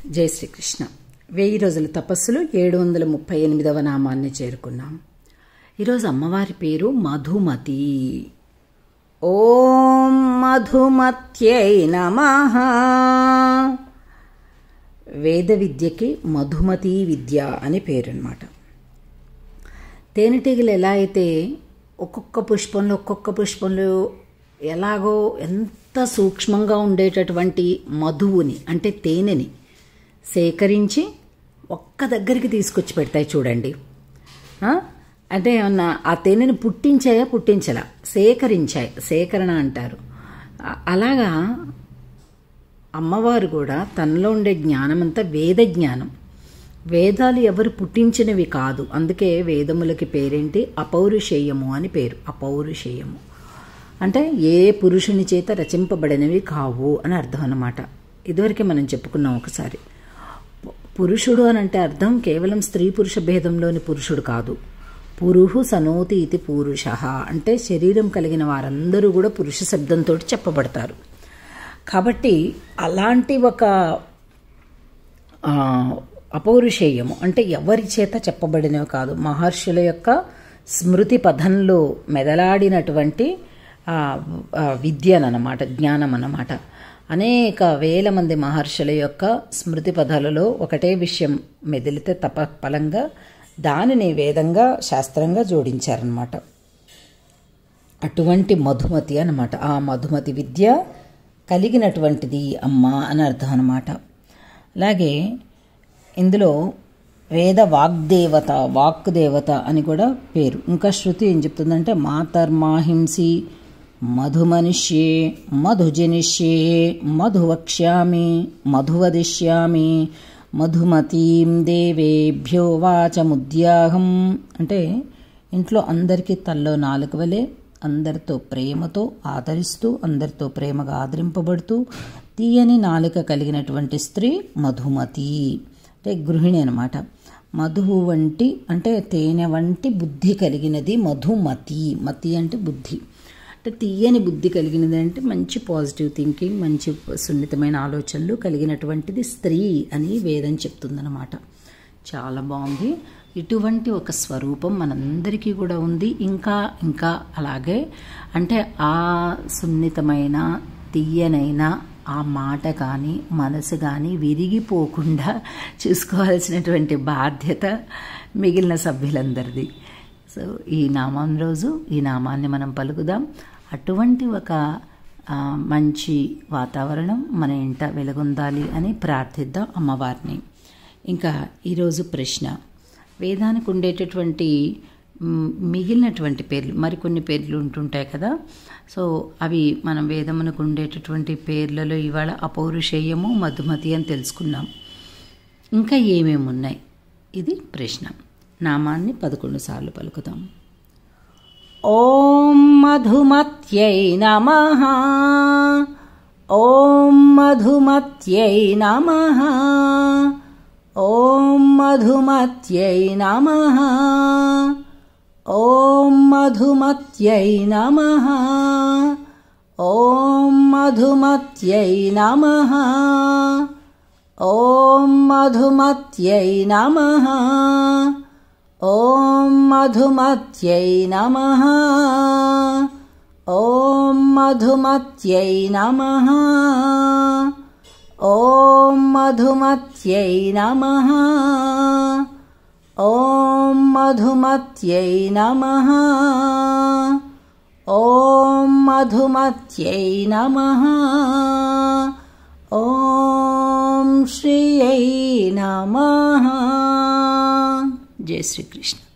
జై శ్రీకృష్ణ వెయ్యి రోజుల తపస్సులు ఏడు వందల ముప్పై ఎనిమిదవ నామాన్ని చేరుకున్నాం ఈరోజు అమ్మవారి పేరు మధుమతి ఓం మధుమత్యై నమ వేద విద్యకి మధుమతి విద్య అని పేరు అనమాట తేనెటీగలు ఎలా అయితే ఒక్కొక్క పుష్పంలో ఒక్కొక్క పుష్పంలో ఎలాగో ఎంత సూక్ష్మంగా ఉండేటటువంటి మధువుని అంటే తేనెని సేకరించి ఒక్క దగ్గరికి తీసుకొచ్చి పెడతాయి చూడండి ఆ? అంటే ఏమన్నా ఆ తేనెని పుట్టించాయా పుట్టించలా సేకరించాయి సేకరణ అంటారు అ- అలాగా అమ్మవారు కూడా తనలో ఉండే జ్ఞానమంతా వేద జ్ఞానం వేదాలు ఎవరు పుట్టించినవి కాదు అందుకే వేదములకి పేరేంటి అపౌరుషేయము అని పేరు అపౌరుషేయము అంటే ఏ పురుషుని చేత రచింపబడినవి కావు అని అర్థం అన్నమాట ఇదివరకే మనం చెప్పుకున్నాం ఒకసారి పు- పురుషుడు అని అంటే అర్థం కేవలం స్త్రీ పురుష భేదంలోని పురుషుడు కాదు పురుహు సనోతి ఇది పురుష అంటే శరీరం కలిగిన వారందరూ కూడా పురుష శబ్దంతో చెప్పబడతారు కాబట్టి అలాంటి ఒక ఆ, అపౌరుషేయము అంటే ఎవరి చేత చెప్పబడినవి కాదు మహర్షుల యొక్క స్మృతి పథంలో మెదలాడినటువంటి ఆ, ఆ, విద్యనమాట జ్ఞానం అన్నమాట అనేక వేల మంది మహర్షుల యొక్క స్మృతి పదాలలో ఒకటే విషయం మెదిలితే తప ఫలంగా దానిని వేదంగా శాస్త్రంగా జోడించారనమాట అటువంటి మధుమతి అన్నమాట ఆ మధుమతి విద్య కలిగినటువంటిది అమ్మ అని అర్థం అన్నమాట అలాగే ఇందులో వేద వాగ్దేవత వాక్ దేవత అని కూడా పేరు ఇంకా శృతి ఏం చెప్తుందంటే మాతర్మాహింసి మధుమనిష్యే మధుజనిష్యే మధువక్ష్యామి మధువదిష్యామి మధుమతీం దేవేభ్యో వాచముద్యాహం అంటే ఇంట్లో అందరికీ తల్లో నాలుగు వలె అందరితో ప్రేమతో ఆదరిస్తూ అందరితో ప్రేమగా ఆదరింపబడుతూ తీయని నాలుక కలిగినటువంటి స్త్రీ మధుమతి అంటే గృహిణి అనమాట మధువు వంటి అంటే తేనె వంటి బుద్ధి కలిగినది మధుమతి మతి అంటే బుద్ధి అంటే తీయని బుద్ధి కలిగినది అంటే మంచి పాజిటివ్ థింకింగ్ మంచి సున్నితమైన ఆలోచనలు కలిగినటువంటిది స్త్రీ అని వేదం చెప్తుందన్నమాట చాలా బాగుంది ఇటువంటి ఒక స్వరూపం మనందరికీ కూడా ఉంది ఇంకా ఇంకా అలాగే అంటే ఆ సున్నితమైన తీయనైన ఆ మాట కానీ మనసు కానీ విరిగిపోకుండా చూసుకోవాల్సినటువంటి బాధ్యత మిగిలిన సభ్యులందరిది సో ఈ నామం రోజు ఈ నామాన్ని మనం పలుకుదాం అటువంటి ఒక ఆ, మంచి వాతావరణం మన ఇంట వెలుగొందాలి అని ప్రార్థిద్దాం అమ్మవారిని ఇంకా ఈరోజు ప్రశ్న వేదానికి ఉండేటటువంటి మ్, మిగిలినటువంటి పేర్లు మరికొన్ని పేర్లు ఉంటుంటాయి కదా సో అవి మనం వేదమునకు ఉండేటటువంటి పేర్లలో ఇవాళ అపౌరుషేయము మధుమతి అని తెలుసుకున్నాం ఇంకా ఏమేమి ఉన్నాయి ఇది ప్రశ్న నామాన్ని పదకొండు సార్లు పలుకుదాం ఓం మధుమత్యై నమ ఓం మధుమత్యై నమ ఓం మధుమత్యై నమ ఓం మధుమత్యై నమ ఓం మధుమత్యై నమ ఓం మధుమత్యై నమ ఓం మధుమత్యై నమ ఓం మధుమత్యై నమ ఓం మధుమత్యై నమ ఓం మధుమత్యై నమ ఓం మధుమత్యై నమ ఓం శ్రీయై నమ జై శ్రీకృష్ణ